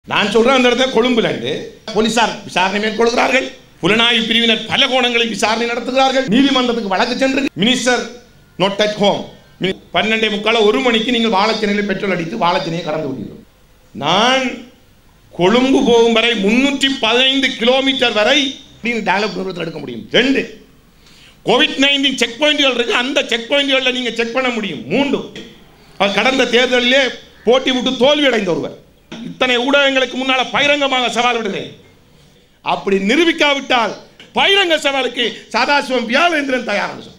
நான் சொல்றேன் அந்த இடத்துல கொழும்புல இருந்து போலீசார் விசாரணை மேற்கொள்கிறார்கள் புலனாய்வு பிரிவினர் பல கோணங்களில் விசாரணை நடத்துகிறார்கள் நீதிமன்றத்துக்கு வழக்கு சென்று மினிஸ்டர் நோட் அட் ஹோம் பன்னெண்டே முக்கால ஒரு மணிக்கு நீங்கள் வாழச்சனையில் பெட்ரோல் அடித்து வாழச்சனையை கடந்து விட்டீர்கள் நான் கொழும்பு போகும் வரை முன்னூற்றி பதினைந்து கிலோமீட்டர் வரை நீங்கள் டேலப் நிறுவனத்தில் எடுக்க முடியும் ரெண்டு கோவிட் நைன்டீன் செக் பாயிண்ட்கள் இருக்கு அந்த செக் பாயிண்ட்களில் நீங்கள் செக் பண்ண முடியும் மூன்று அவர் கடந்த தேர்தலிலே போட்டி விட்டு தோல்வி அடைந்த ஒருவர் இத்தனை ஊடகங்களுக்கு முன்னால பகிரங்கமாக சவால் விடுகிறேன் அப்படி நிரூபிக்காவிட்டால் பகிரங்க சவாலுக்கு சதாசிவம் வியாவேந்திரன் தயார் சொன்னார்.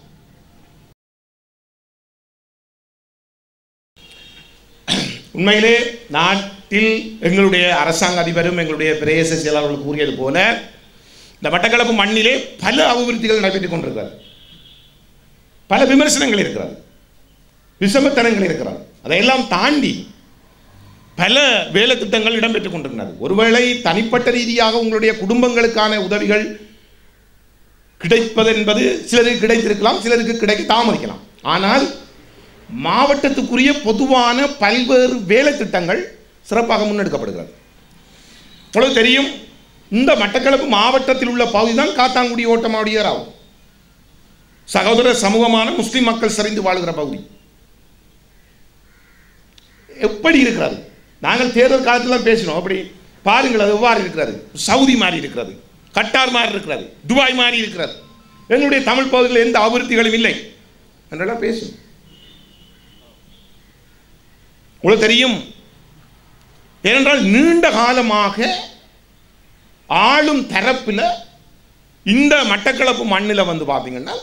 உண்மையிலே நாட்டில் எங்களுடைய அரசாங்க அதிபரும் எங்களுடைய பிரதேச செயலாளர்கள் கூறியது போல இந்த மட்டக்களப்பு மண்ணிலே பல அபிவிருத்திகள் நடைபெற்றுக் கொண்டிருக்கிறது பல விமர்சனங்கள் இருக்கிறது விஷமத்தனங்கள் இருக்கிறது அதையெல்லாம் தாண்டி பல வேலை திட்டங்கள் இடம்பெற்றுக் கொண்டிருக்கிறது ஒருவேளை தனிப்பட்ட ரீதியாக உங்களுடைய குடும்பங்களுக்கான உதவிகள் கிடைப்பதென்பது சிலருக்கு கிடைத்திருக்கலாம் சிலருக்கு கிடைக்க தாமதிக்கலாம் ஆனால் மாவட்டத்துக்குரிய பொதுவான பல்வேறு வேலை திட்டங்கள் சிறப்பாக முன்னெடுக்கப்படுகிறது உங்களுக்கு தெரியும் இந்த மட்டக்களப்பு மாவட்டத்தில் உள்ள பகுதி தான் காத்தாங்குடி ஓட்டமாடியர் ஆகும் சகோதர சமூகமான முஸ்லிம் மக்கள் சரிந்து வாழுகிற பகுதி எப்படி இருக்கிறது நாங்கள் தேர்தல் காலத்தில் பேசினோம் அப்படி பாருங்கள் அது எவ்வாறு இருக்கிறது சவுதி மாதிரி இருக்கிறது கட்டார் மாதிரி இருக்கிறது துபாய் மாதிரி இருக்கிறது எங்களுடைய தமிழ் பகுதியில் எந்த அபிவிருத்திகளும் இல்லை என்றெல்லாம் பேசும் உங்களுக்கு தெரியும் ஏனென்றால் நீண்ட காலமாக ஆளும் தரப்பில் இந்த மட்டக்களப்பு மண்ணில் வந்து பார்த்தீங்கன்னா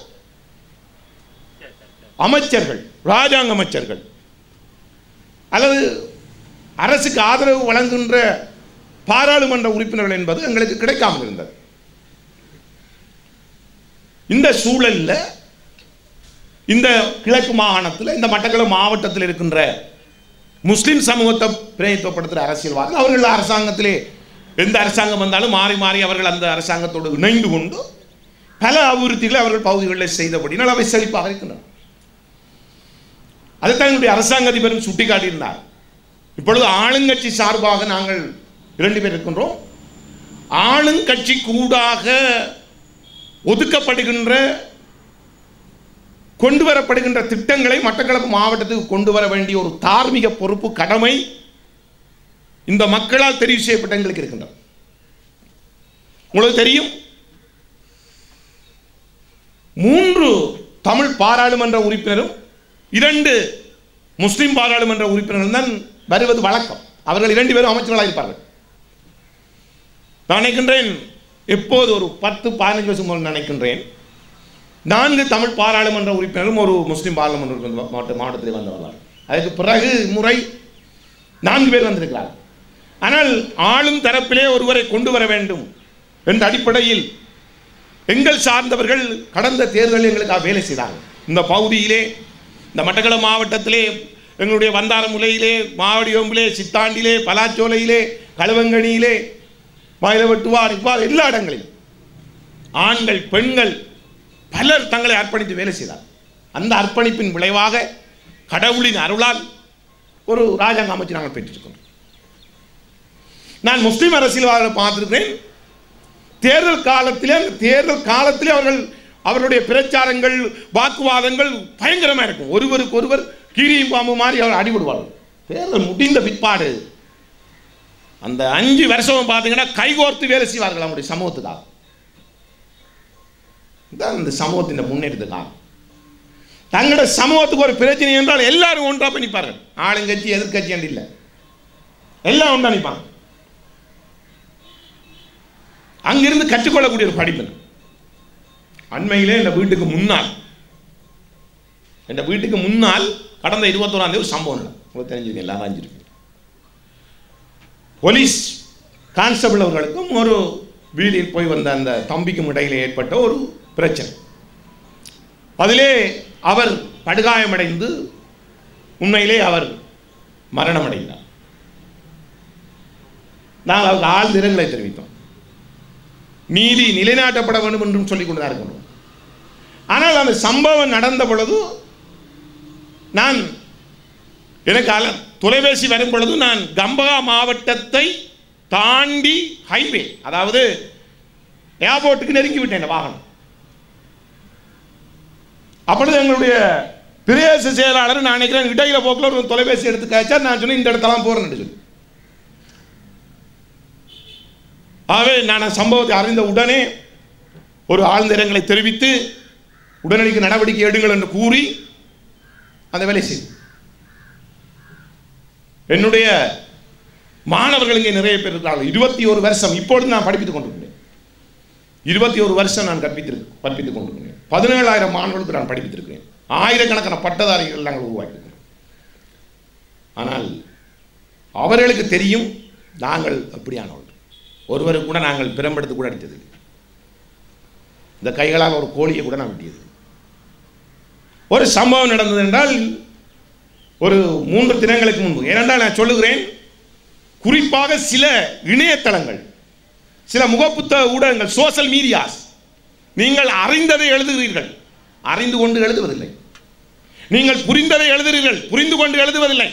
அமைச்சர்கள் ராஜாங்க அமைச்சர்கள் அல்லது அரசுக்கு ஆதரவு வழங்குகின்ற பாராளுமன்ற உறுப்பினர்கள் என்பது எங்களுக்கு கிடைக்காமல் இருந்தது இந்த சூழலில் இந்த கிழக்கு மாகாணத்தில் இந்த மட்டக்களப்பு மாவட்டத்தில் இருக்கின்ற முஸ்லிம் சமூகத்தை பிரதித்துவப்படுத்துகிற அரசியல்வாதிகள் அவர்கள் அரசாங்கத்திலே எந்த அரசாங்கம் வந்தாலும் மாறி மாறி அவர்கள் அந்த அரசாங்கத்தோடு இணைந்து கொண்டு பல அபிவிருத்திகளை அவர்கள் பகுதிகளில் செய்தபடினால் அவை செழிப்பாக இருக்கின்றன அதைத்தான் என்னுடைய அரசாங்க அதிபரும் சுட்டிக்காட்டியிருந்தார் இப்பொழுது ஆளுங்கட்சி சார்பாக நாங்கள் இரண்டு பேர் இருக்கின்றோம் ஆளுங்கட்சி கூடாக ஒதுக்கப்படுகின்ற கொண்டு வரப்படுகின்ற திட்டங்களை மட்டக்களப்பு மாவட்டத்துக்கு கொண்டு வர வேண்டிய ஒரு தார்மீக பொறுப்பு கடமை இந்த மக்களால் தெரிவு செய்யப்பட்ட எங்களுக்கு இருக்கின்றன உங்களுக்கு தெரியும் மூன்று தமிழ் பாராளுமன்ற உறுப்பினரும் இரண்டு முஸ்லிம் பாராளுமன்ற உறுப்பினர்கள் தான் வருவது வழக்கம் அவர்கள் இரண்டு பேரும் அமைச்சர்களாக இருப்பார்கள் நான் நினைக்கின்றேன் எப்போது ஒரு பத்து பதினஞ்சு வருஷம் முதல் நினைக்கின்றேன் நான்கு தமிழ் பாராளுமன்ற உறுப்பினரும் ஒரு முஸ்லீம் பாராளுமன்ற உறுப்பினர் மாவட்ட மாவட்டத்தில் வந்தவர்கள் அதுக்கு பிறகு முறை நான்கு பேர் வந்திருக்கிறார்கள் ஆனால் ஆளும் தரப்பிலே ஒருவரை கொண்டு வர வேண்டும் என்ற அடிப்படையில் எங்கள் சார்ந்தவர்கள் கடந்த தேர்தலில் எங்களுக்காக வேலை செய்தார்கள் இந்த பகுதியிலே இந்த மட்டக்களப்பு மாவட்டத்திலே எங்களுடைய வந்தாரமுலையிலே மாவடியொம்பிலே சித்தாண்டிலே பலாச்சோலையிலே களுவங்கணியிலே மயிலவட்டுவார் இவ்வாறு எல்லா இடங்களிலும் ஆண்கள் பெண்கள் பலர் தங்களை அர்ப்பணித்து வேலை செய்தார் அந்த அர்ப்பணிப்பின் விளைவாக கடவுளின் அருளால் ஒரு ராஜாங்க அமைச்சு நாங்கள் பெற்றிருக்கிறோம் நான் முஸ்லீம் அரசியல்வாதிகளை பார்த்திருக்கிறேன் தேர்தல் காலத்திலே அந்த தேர்தல் காலத்திலே அவர்கள் அவர்களுடைய பிரச்சாரங்கள் வாக்குவாதங்கள் பயங்கரமாக இருக்கும் ஒருவருக்கு ஒருவர் கீரியும் பாம்பு மாதிரி அவர் அடிபடுவார்கள் தேர்தல் முடிந்த பிற்பாடு அந்த அஞ்சு வருஷம் பார்த்தீங்கன்னா கைகோர்த்து வேலை செய்வார்கள் அவங்களுடைய சமூகத்துக்காக இதான் இந்த சமூகத்தின் முன்னேற்றத்துக்காக தங்களோட சமூகத்துக்கு ஒரு பிரச்சனை என்றால் எல்லாரும் ஒன்றாக போய் நிற்பார்கள் ஆளுங்கட்சி எதிர்கட்சி என்று இல்லை எல்லாம் ஒன்றா நிற்பாங்க அங்கிருந்து கற்றுக்கொள்ளக்கூடிய ஒரு படிப்பு அண்மையிலே இந்த வீட்டுக்கு முன்னால் இந்த வீட்டுக்கு முன்னால் கடந்த இருபத்தோராம் தேதி ஒரு சம்பவம் நடந்தது. உங்களுக்கு தெரிஞ்சது எல்லாரும் அறிஞ்சிருக்கு போலீஸ் கான்ஸ்டபிள் அவர்களுக்கும் ஒரு வீதியில் போய் வந்த அந்த தம்பிக்கும் இடையில ஏற்பட்ட ஒரு பிரச்சனை அதிலே அவர் படுகாயமடைந்து உண்மையிலே அவர் மரணமடைந்தார் நாங்கள் அவருக்கு ஆழ்ந்த இரங்கலை தெரிவித்தோம் நீதி நிலைநாட்டப்பட வேண்டும் என்றும் சொல்லிக் கொண்டு தான் இருக்கணும் ஆனால் அந்த சம்பவம் நடந்த பொழுது நான் எனக்கு அல தொலைபேசி வரும் பொழுது நான் கம்பகா மாவட்டத்தை தாண்டி ஹைவே அதாவது ஏர்போர்ட்டுக்கு நெருங்கி விட்டேன் இந்த வாகனம் அப்பொழுது எங்களுடைய பிரதேச செயலாளர் நான் நினைக்கிறேன் இடையில போக்கில் ஒரு தொலைபேசி எடுத்து காய்ச்சா நான் சொன்னேன் இந்த இடத்தெல்லாம் போறேன்னு சொல்லி ஆகவே நான் சம்பவத்தை அறிந்த உடனே ஒரு ஆழ்ந்த இரங்கலை தெரிவித்து உடனடிக்கு நடவடிக்கை எடுங்கள் என்று கூறி அந்த வேலை செய்து என்னுடைய மாணவர்கள் இங்கே நிறைய பேர் இருக்கிறார்கள் இருபத்தி ஒரு வருஷம் இப்பொழுது நான் படிப்பித்துக் கொண்டிருக்கிறேன் இருபத்தி ஒரு வருஷம் நான் கற்பித்திரு கற்பித்துக் கொண்டிருக்கிறேன் பதினேழாயிரம் மாணவர்களுக்கு நான் படிப்பித்திருக்கிறேன் ஆயிரக்கணக்கான பட்டதாரிகள் நாங்கள் உருவாக்கியிருக்கிறோம் ஆனால் அவர்களுக்கு தெரியும் நாங்கள் அப்படியானவர்கள் ஒருவருக்கு கூட நாங்கள் பிரம்பெடுத்து கூட அடித்ததில்லை இந்த கைகளால் ஒரு கோழியை கூட நான் வெட்டியது ஒரு சம்பவம் நடந்தது என்றால் ஒரு மூன்று தினங்களுக்கு முன்பு ஏனென்றால் நான் சொல்லுகிறேன் குறிப்பாக சில இணையதளங்கள் சில முகப்புத்தக ஊடகங்கள் சோஷியல் மீடியாஸ் நீங்கள் அறிந்ததை எழுதுகிறீர்கள் அறிந்து கொண்டு எழுதுவதில்லை நீங்கள் புரிந்ததை எழுதுகிறீர்கள் புரிந்து கொண்டு எழுதுவதில்லை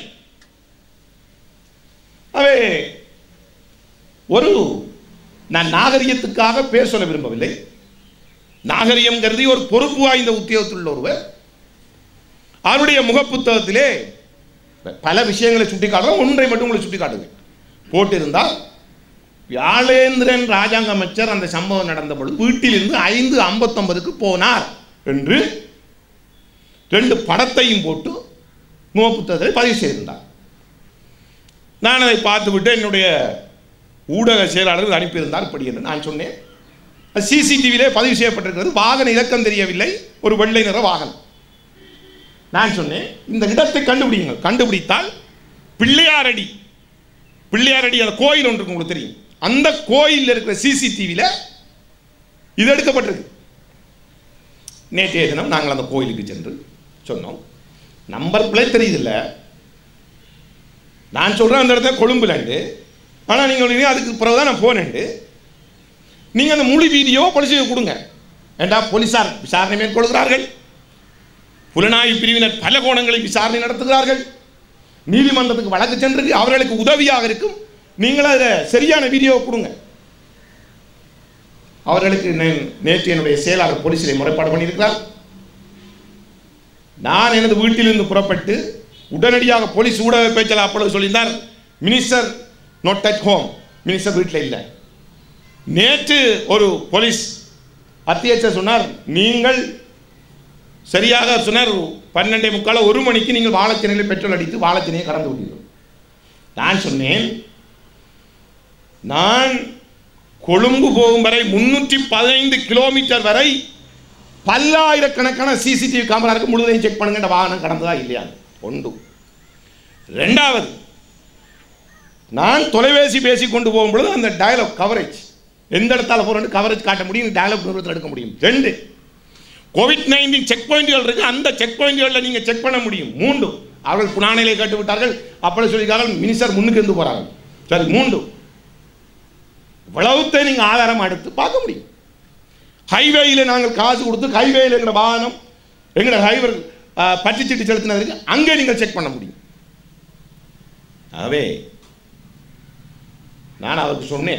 அவே ஒரு நான் நாகரிகத்துக்காக பேர் சொல்ல விரும்பவில்லை நாகரிகம் கருதி ஒரு பொறுப்பு வாய்ந்த உத்தியோகத்தில் உள்ள ஒருவர் அவருடைய முகப்புத்தகத்திலே பல விஷயங்களை சுட்டி காட்டுறோம் ஒன்றை மட்டும் உங்களை சுட்டி காட்டுவேன் போட்டிருந்தால் வியாழேந்திரன் ராஜாங்க அமைச்சர் அந்த சம்பவம் நடந்த பொழுது வீட்டிலிருந்து ஐந்து ஐம்பத்தொன்பதுக்கு போனார் என்று ரெண்டு படத்தையும் போட்டு முகப்புத்தகத்தில் பதிவு செய்திருந்தார் நான் அதை பார்த்துவிட்டு என்னுடைய ஊடக செயலாளர்கள் அனுப்பியிருந்தார் இப்படி என்று நான் சொன்னேன் சிசிடிவியிலே பதிவு செய்யப்பட்டிருக்கிறது வாகன இலக்கம் தெரியவில்லை ஒரு வெள்ளை நிற வாகனம் நான் சொன்னேன் இந்த இடத்தை கண்டுபிடிங்கள் கண்டுபிடித்தால் பிள்ளையாரடி பிள்ளையாரடி அந்த கோயில் ஒன்று இருக்கு, உங்களுக்கு தெரியும் அந்த கோயிலில் இருக்கிற சிசிடிவியில் இது எடுக்கப்பட்டிருக்கு நேற்றைய தினம் நாங்கள் அந்த கோயிலுக்கு சென்று சொன்னோம் நம்பர் பிளேட் தெரியுதில்ல நான் சொல்கிறேன் அந்த இடத்துல கொழும்புலண்டு ஆனால் நீங்கள் சொன்னீங்க, அதுக்கு பிறகு தான் நான் போனேன்ட்டு நீங்கள் அந்த முழு வீடியோ போலீஸுக்கு கொடுங்க ஏண்டா போலீஸார் விசாரணை மேற்கொள்கிறார்கள் புலனாய்வு பிரிவினர் பல கோணங்களில் விசாரணை நடத்துகிறார்கள் நீதிமன்றத்துக்கு வழக்கு சென்றிருக்கு அவர்களுக்கு உதவியாக இருக்கும் நீங்கள் அதில் சரியான வீடியோ கொடுங்க அவர்களுக்கு நே- நேற்று என்னுடைய செயலாளர் போலீஸில் முறைப்பாடு பண்ணியிருக்கிறார் நான் எனது வீட்டிலிருந்து புறப்பட்டு உடனடியாக போலீஸ் ஊடக பேச்சாளர் அப்பொழுது சொல்லியிருந்தார் minister not at home minister வீட்டில் இல்லை நேற்று ஒரு போலீஸ் அத்தியட்சர் சொன்னார் நீங்கள் சரியாக சொன்னார் பன்னெண்டே முக்கால ஒரு மணிக்கு நீங்கள் வாழைச்சனையில் பெட்ரோல் அடித்து வாழைச்சனையை கடந்து விட்டீர்கள் நான் சொன்னேன் நான் கொழும்பு போகும் வரை முன்னூற்றி பதினைந்து கிலோமீட்டர் வரை பல்லாயிரக்கணக்கான சிசிடிவி கேமரா இருக்கு முழுவதையும் செக் பண்ணுங்க இந்த வாகனம் கடந்ததா இல்லையா ஒன்று ரெண்டாவது நான் தொலைபேசி பேசி கொண்டு போகும்பொழுது அந்த டயலாக் கவரேஜ் எந்த இடத்தால போகிறோன்னு கவரேஜ் காட்ட முடியும் டயலாக் நிறுவனத்தில் எடுக்க முடியும் ரெண்டு கோவிட் நைன்டீன் செக் பாயிண்ட்கள் இருக்கு அந்த செக் பாயிண்ட்களில் நீங்கள் செக் பண்ண முடியும் மூன்று அவர்கள் புனானையிலே கேட்டு விட்டார்கள் அப்படி சொல்லியிருக்கார்கள் மினிஸ்டர் முன்னுக்கு இருந்து போகிறாங்க சரி மூன்று இவ்வளவுத்தை நீங்கள் ஆதாரம் எடுத்து பார்க்க முடியும் ஹைவேயில் நாங்கள் காசு கொடுத்து ஹைவேயில் எங்களோட வாகனம் எங்களோட ஹைவர் பட்டிச்சீட்டு செலுத்தினதுக்கு அங்கே நீங்கள் செக் பண்ண முடியும் ஆகவே நான் அவருக்கு சொன்னேன்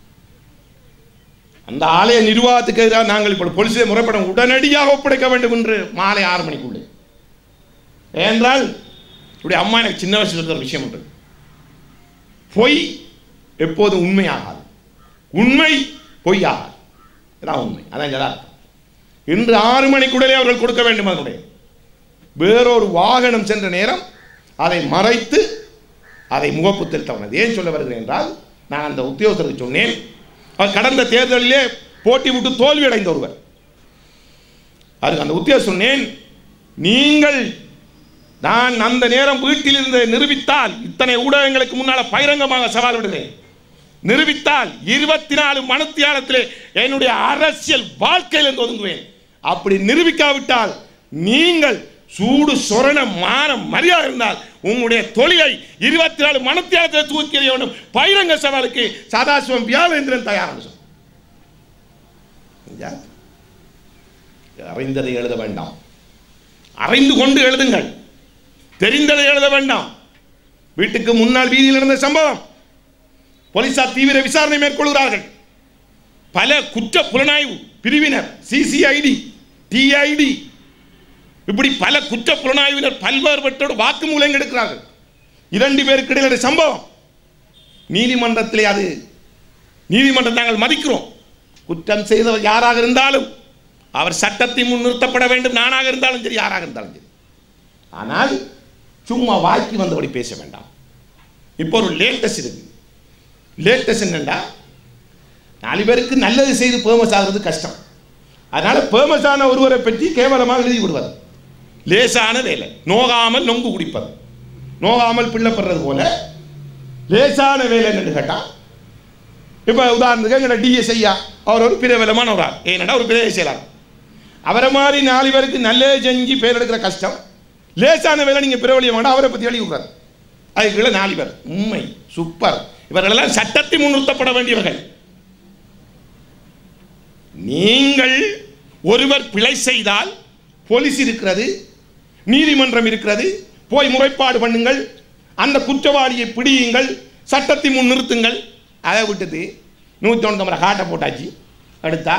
அந்த ஆலய நிர்வாகத்துக்கு எதிராக நாங்கள் இப்போ போலீஸை முறைப்படம் உடனடியாக ஒப்படைக்க வேண்டும் என்று மாலை ஆறு மணிக்குள்ளே ஏனென்றால் இப்படி அம்மா எனக்கு சின்ன வயசுல இருக்கிற விஷயம் உண்டு பொய் எப்போதும் உண்மையாகாது உண்மை பொய்யாகாது இதான் உண்மை அதான் யதார்த்தம் இன்று ஆறு மணிக்குள்ளே அவர்கள் கொடுக்க வேண்டும் அதனுடைய வேறொரு வாகனம் சென்ற நேரம் அதை மறைத்து அதை முகப்பு திருத்தவனது ஏன் சொல்ல வருகிறேன் என்றால் நான் அந்த உத்தியோகத்தருக்கு சொன்னேன் அவர் கடந்த தேர்தலிலே போட்டி விட்டு தோல்வி அடைந்த ஒருவர் அதுக்கு அந்த உத்தியோகம் சொன்னேன் நீங்கள் நான் அந்த நேரம் வீட்டில் இருந்து நிரூபித்தால் இத்தனை ஊடகங்களுக்கு முன்னால் பகிரங்கமாக சவால் விடுகிறேன் நிரூபித்தால் இருபத்தி நாலு மணித்தியாலத்திலே என்னுடைய அரசியல் வாழ்க்கையிலிருந்து ஒதுங்குவேன் அப்படி நிரூபிக்காவிட்டால் நீங்கள் சூடு சொரண மான மரியாதை இருந்தால் உங்களுடைய தொழிலை இருபத்தி நாலு மணித்தியாலத்தில் தூக்கி எறிய வேண்டும் பகிரங்க சவாலுக்கு சதாசிவம் வியாவேந்திரன் தயாரான சொன்னார். ஐயா, அறிந்ததை எழுத வேண்டாம் அறிந்து கொண்டு எழுதுங்கள் தெரிந்ததை எழுத வேண்டாம் வீட்டுக்கு முன்னால் வீதியில் நடந்த சம்பவம் போலீசார் தீவிர விசாரணை மேற்கொள்கிறார்கள் பல குற்ற புலனாய்வு பிரிவினர் சிசிஐடி டிஐடி இப்படி பல குற்ற புலனாய்வினர் பல்வேறுபட்டோடு வாக்குமூலம் எடுக்கிறார்கள் இரண்டு பேருக்கு இடையில சம்பவம் நீதிமன்றத்திலே அது நீதிமன்றம் நாங்கள் மதிக்கிறோம் குற்றம் செய்தவர் யாராக இருந்தாலும் அவர் சட்டத்தை முன் நிறுத்தப்பட வேண்டும் நானாக இருந்தாலும் சரி யாராக இருந்தாலும் சரி ஆனால் சும்மா வாய்க்கு வந்தபடி பேச வேண்டாம் இப்போ ஒரு லேட்டஸ்ட் இருக்கு லேட்டஸ்ட் என்னண்டா நாலு பேருக்கு நல்லது செய்து பேமஸ் ஆகிறது கஷ்டம் அதனால பேமஸ் ஆன ஒருவரை பற்றி கேவலமாக எழுதி விடுவது லேசான வேலை நோகாமல் நொங்கு குடிப்பது நோகாமல் பிள்ளைப்படுறது போல லேசான வேலை என்னன்னு கேட்டால் இப்போ உதாரணத்துக்கு எங்கள்ட டிஎஸ் ஐயா அவர் ஒரு பிரபலமான ஒரு ஆள் ஏன்னா ஒரு பெரிய செய்யலாம் அவரை மாதிரி நாலு பேருக்கு நல்லது செஞ்சு பேர் எடுக்கிற கஷ்டம் லேசான வேலை நீங்கள் பிரபலிய வேண்டாம் அவரை பற்றி எழுதி விடுறாரு அதுக்குள்ள நாலு பேர் உண்மை சூப்பர் இவர்களெல்லாம் சட்டத்தை முன்னிறுத்தப்பட வேண்டியவர்கள் நீங்கள் ஒருவர் பிழை செய்தால் போலீஸ் இருக்கிறது நீதிமன்றம் இருக்கிறது போய் முறைப்பாடு பண்ணுங்கள் அந்த குற்றவாளியை பிடியுங்கள் சட்டத்தை முன் நிறுத்துங்கள் அதை விட்டுட்டு நூற்றி ஒன்பது காட்டை போட்டாச்சு அடுத்தா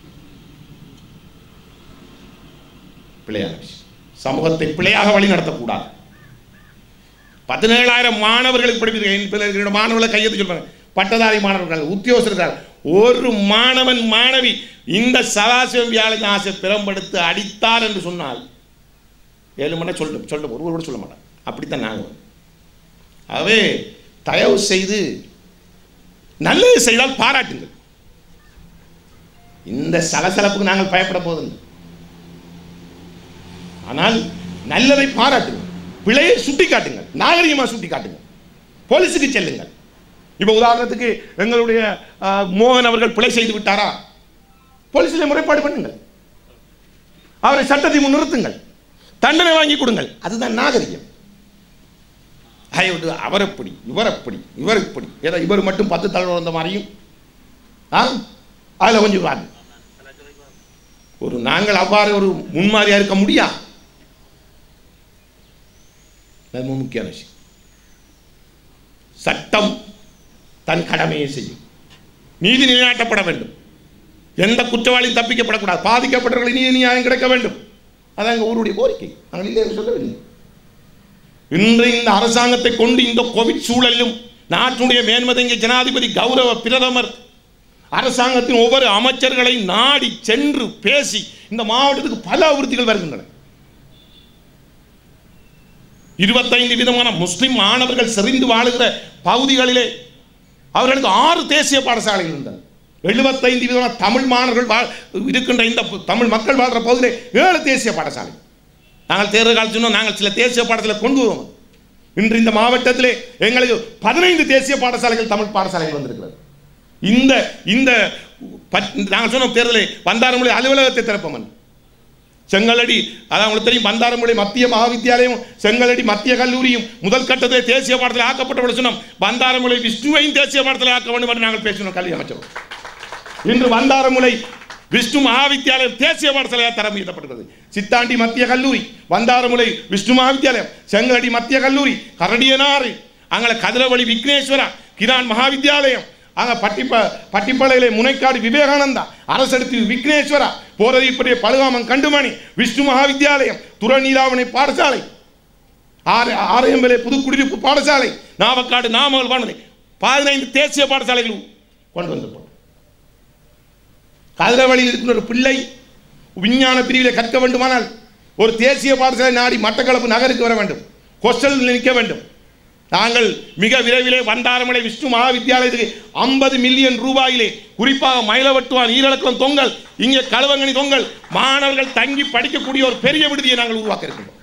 பிழையான விஷயம் சமூகத்தை பிழையாக வழி நடத்தக்கூடாது பதினேழாயிரம் மாணவர்களுக்கு படிப்பிருக்க மாணவர்களை கையெழுத்து சொல்றாங்க பட்டதாரி மாணவர்கள் உத்தியோகஸ்தர்கள் ஒரு மாணவன் மாணவி இந்த சதாசிவம் வியாழன் ஆசை பிறம்படுத்து அடித்தார் என்று சொன்னால் ஏழு மணி சொல்ல சொல்ல ஒருவர் கூட சொல்ல மாட்டான் அப்படித்தான் நாங்கள் ஆகவே தயவு செய்து நல்லது செய்தால் பாராட்டுங்கள் இந்த சலசலப்புக்கு நாங்கள் பயப்பட போவதில்லை ஆனால் நல்லதை பாராட்டுங்கள் பிழையை சுட்டி காட்டுங்கள் நாகரிகமாக சுட்டி காட்டுங்கள் போலீஸுக்கு செல்லுங்கள் இப்போ உதாரணத்துக்கு எங்களுடைய ஆ, மோகன் அவர்கள் பிழை செய்து விட்டாரா போலீஸில் முறைப்பாடு பண்ணுங்கள் அவரை சட்டத்தை முன் நிறுத்துங்கள் தண்டனை வாங்கி கொடுங்கள் அதுதான் நாகரிகம் அதை விட்டு அவர் எப்படி இவர் எப்படி இவர் இப்படி ஏதோ இவர் மட்டும் பத்து தலைவர் வந்த மாதிரியும் ஆ அதில் கொஞ்சம் வாங்க ஒரு நாங்கள் அவ்வாறு ஒரு முன்மாதிரியாக இருக்க முடியா அது ரொம்ப முக்கியமான விஷயம் சட்டம் தன் கடமையை செய்யும் நீதி நிலைநாட்டப்பட வேண்டும் எந்த குற்றவாளியும் தப்பிக்கப்படக்கூடாது பாதிக்கப்பட்டவர்களை நீதி நியாயம் கிடைக்க வேண்டும் அதான் எங்கள் ஊருடைய கோரிக்கை நாங்கள் இல்லை என்று சொல்லவில்லை இன்று இந்த அரசாங்கத்தை கொண்டு இந்த கோவிட் சூழலிலும் நாட்டுடைய மேன்மதங்கிய ஜனாதிபதி கௌரவ பிரதமர் அரசாங்கத்தின் ஒவ்வொரு அமைச்சர்களை நாடி சென்று பேசி இந்த மாவட்டத்துக்கு பல அபிவிருத்திகள் வருகின்றன இருபத்தைந்து விதமான முஸ்லிம் மாணவர்கள் செறிந்து வாழுகிற பகுதிகளிலே அவர்களுக்கு ஆறு தேசிய பாடசாலைகள் இருந்தன எழுபத்தைந்து விதமான தமிழ் மாணவர்கள் வாழ் இருக்கின்ற இந்த பு- தமிழ் மக்கள் வாழ்கிற பகுதியிலே ஏழு தேசிய பாடசாலை நாங்கள் தேர்தல் காலத்தில் சொன்னோம் நாங்கள் சில தேசிய பாடசாலை கொண்டு வருவோம் இன்று இந்த மாவட்டத்திலே எங்களுக்கு பதினைந்து தேசிய பாடசாலைகள் தமிழ் பாடசாலைகள் வந்திருக்கிறது இந்த இந்த பத்- நாங்கள் சொன்னோம் தேர்தலை வந்தாரமொழி அலுவலகத்தை திறப்போம் செங்கலடி அதான் உங்களுக்கு தெரியும் பந்தாரமொழி மத்திய மகாவித்தியாலயம் செங்கலடி மத்திய கல்லூரியும் முதல் கட்டத்தில் தேசிய பாடத்தில் ஆக்கப்பட்ட சொன்னோம் பந்தாரமொழி விஷ்ணுவையும் தேசிய பாடத்தில் ஆக்க வேண்டும் என்று நாங்கள் பேசினோம் கல்வி அமைச்சர் இன்று வந்தாரமுலை விஷ்ணு மகாவித்தியாலயம் தேசிய பாடசாலையாக தரம் உயர்த்தப்பட்டுள்ளது சித்தாண்டி மத்திய கல்லூரி வந்தாரமுலை விஷ்ணு மகாவித்தியாலயம் செங்கலடி மத்திய கல்லூரி கரடியனாறு அங்கே கதிரவழி விக்னேஸ்வரா கிரான் மகாவித்தியாலயம் அங்கே பட்டிப்ப பட்டிப்பாளையிலே முனைக்காடு விவேகானந்தா அரசடுத்து விக்னேஸ்வரா போரதிப்படிய பழுகாமன் கண்டுமணி விஷ்ணு மகாவித்தியாலயம் துறநீராவணை பாடசாலை ஆறு ஆரையம்பலே புதுக்குடியிருப்பு பாடசாலை நாவக்காடு நாமக்கல் வானொலி பதினைந்து தேசிய பாடசாலைகள் கொண்டு வந்திருப்போம் கதிரவழியில் இருக்கிற ஒரு பிள்ளை விஞ்ஞான பிரிவில் கற்க வேண்டுமானால் ஒரு தேசிய பாடசாலை நாடி மட்டக்களப்பு நகருக்கு வர வேண்டும் ஹோஸ்டலில் நிற்க வேண்டும் நாங்கள் மிக விரைவிலே வந்தாரமலை விஷ்ணு மகாவித்தியாலயத்துக்கு ஐம்பது மில்லியன் ரூபாயிலே குறிப்பாக மயிலவட்டுவான் ஈரலக்குளம் தொங்கல் இங்கே களவங்கனி தொங்கல் மாணவர்கள் தங்கி படிக்கக்கூடிய ஒரு பெரிய விடுதியை நாங்கள் உருவாக்க இருக்கின்றோம்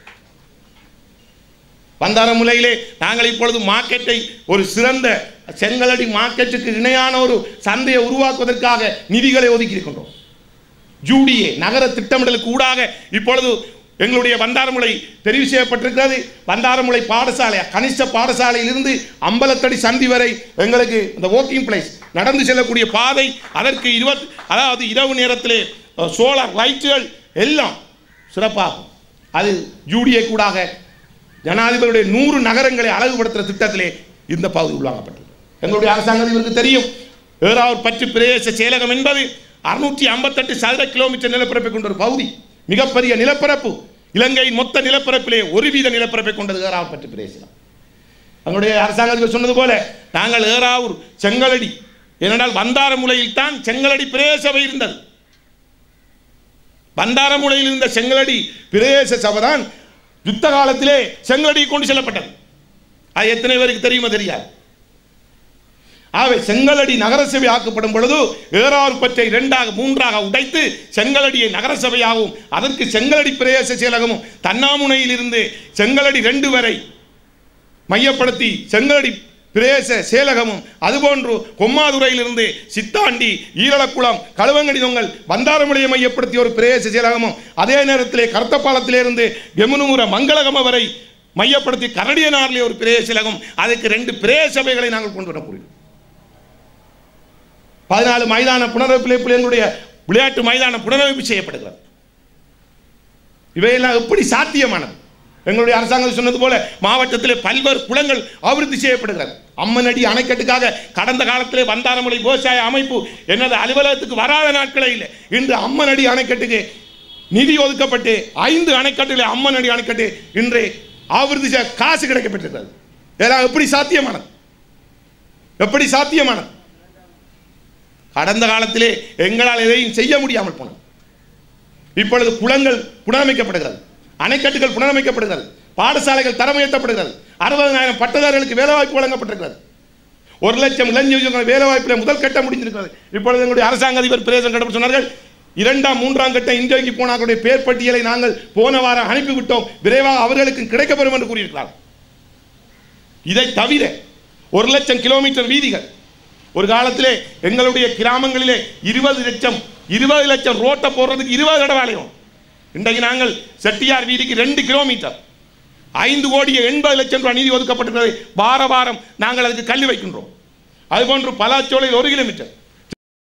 வந்தாரமுலையிலே நாங்கள் இப்பொழுது மார்க்கெட்டை ஒரு சிறந்த செங்கலடி மார்க்கெட்டுக்கு இணையான ஒரு சந்தையை உருவாக்குவதற்காக நிதிகளை ஒதுக்கி இருக்கின்றோம் ஜூடியே நகர திட்டமிடலுக்கு ஊடாக இப்பொழுது எங்களுடைய வந்தாரமுலை தெரிவு செய்யப்பட்டிருக்கிறது வந்தாரமுலை பாடசாலை கனிஷ்ட பாடசாலையிலிருந்து அம்பலத்தடி சந்தி வரை எங்களுக்கு இந்த வாக்கிங் பிளேஸ் நடந்து செல்லக்கூடிய பாதை அதற்கு இருபத் அதாவது இரவு நேரத்திலே சோலார் லைட்டுகள் எல்லாம் சிறப்பாகும் அது ஜூடியே கூடாக ஜனாதிபதியுடைய நூறு நகரங்களை அழகுபடுத்துகிற திட்டத்திலே இந்த பகுதி உள்வாங்கப்பட்டது எங்களுடைய அரசாங்கம் இவருக்கு தெரியும் ஏறாவூர் பற்று பிரதேச செயலகம் என்பது அறுநூற்றி ஐம்பத்தெட்டு சதுர கிலோமீட்டர் நிலப்பரப்பை கொண்ட ஒரு பகுதி மிகப்பெரிய நிலப்பரப்பு இலங்கையின் மொத்த நிலப்பரப்பிலே ஒரு வீத நிலப்பரப்பை கொண்டது ஏறாவூர் பற்று பிரதேசம் எங்களுடைய அரசாங்கத்தில் சொன்னது போல நாங்கள் ஏறாவூர் செங்கலடி ஏனென்றால் வந்தாரமுலையில் தான் செங்கலடி பிரதேச சபை இருந்தது பண்டாரமுனையில் இருந்த செங்கலடி பிரதேச சபை தான் யுத்த காலத்திலே செங்கலடி கொண்டு செல்லப்பட்டது அது எத்தனை பேருக்கு தெரியுமா தெரியாது ஆகவே செங்கலடி நகரசபை ஆக்கப்படும் பொழுது ஏறாவூர் பற்றை இரண்டாக மூன்றாக உடைத்து செங்கலடியை நகரசபையாகவும் அதற்கு செங்கலடி பிரதேச செயலகமும் தன்னாமுனையில் இருந்து செங்கலடி ரெண்டு வரை மையப்படுத்தி செங்கலடி பிரதேச செயலகமும் அதுபோன்று கொம்மாதுறையிலிருந்து சித்தாண்டி ஈரலக்குளம் கழுவங்கடிதங்கள் வந்தாரமுலையை மையப்படுத்தி ஒரு பிரதேச செயலகமும் அதே நேரத்திலே கருத்தப்பாலத்திலிருந்து கெமுனுமுற மங்களகம வரை மையப்படுத்தி கரடியனாரிலே ஒரு பிரதேச செயலகம் அதுக்கு ரெண்டு பிரதேச சபைகளை நாங்கள் கொண்டு வர முடியும் பதினாலு மைதான புனரமைப்பிலே பிள்ளைகளுடைய விளையாட்டு மைதான புனரமைப்பு செய்யப்படுகிறது இவையெல்லாம் எப்படி சாத்தியமானது எங்களுடைய அரசாங்கம் சொன்னது போல மாவட்டத்தில் பல்வேறு குளங்கள் அபிவிருத்தி செய்யப்படுகிறது அம்மனடி அணைக்கட்டுக்காக கடந்த காலத்திலே வந்தாரமலை விவசாய அமைப்பு எனது அலுவலகத்துக்கு வராத நாட்களே இல்லை இன்று அம்மனடி அணைக்கட்டுக்கு நிதி ஒதுக்கப்பட்டு ஐந்து அணைக்கட்டுகளை அம்மனடி அணைக்கட்டு இன்று அபிவிருத்தி செய்ய காசு கிடைக்கப்பட்டிருக்கிறது இதெல்லாம் எப்படி சாத்தியமானது எப்படி சாத்தியமானது கடந்த காலத்திலே எங்களால் எதையும் செய்ய முடியாமல் போனது இப்பொழுது குளங்கள் புனரமைக்கப்படுகிறது அணைக்கட்டுகள் புனரமைக்கப்படுகிறது பாடசாலைகள் தரம் உயர்த்தப்படுகிறது அறுபதனாயிரம் பட்டதாரிகளுக்கு வேலைவாய்ப்பு வழங்கப்பட்டிருக்கிறது ஒரு லட்சம் இளைஞர்கள் வேலைவாய்ப்பில் முதல் கட்டம் முடிஞ்சிருக்கிறது இப்பொழுது எங்களுடைய அரசாங்க அதிபர் பிரதேசம் கடப்பு சொன்னார்கள் இரண்டாம் மூன்றாம் கட்டம் இன்றைக்கு போனார்களுடைய பேர் பட்டியலை நாங்கள் போன வாரம் அனுப்பிவிட்டோம் விரைவாக அவர்களுக்கு கிடைக்கப்பெறும் என்று கூறியிருக்கிறார் இதை தவிர ஒரு லட்சம் கிலோமீட்டர் வீதிகள் ஒரு காலத்திலே எங்களுடைய கிராமங்களிலே இருபது லட்சம் இருபது லட்சம் ரோட்டை போடுறதுக்கு இருபது தடவை இன்றைக்கு நாங்கள் செட்டியார் வீதிக்கு ரெண்டு கிலோமீட்டர் ஐந்து கோடியே எண்பது லட்சம் ரூபாய் நிதி ஒதுக்கப்பட்டிருக்கிறது வார வாரம் நாங்கள் அதுக்கு கல்வி வைக்கின்றோம் அதுபோன்று பலாச்சோலையில் ஒரு கிலோமீட்டர்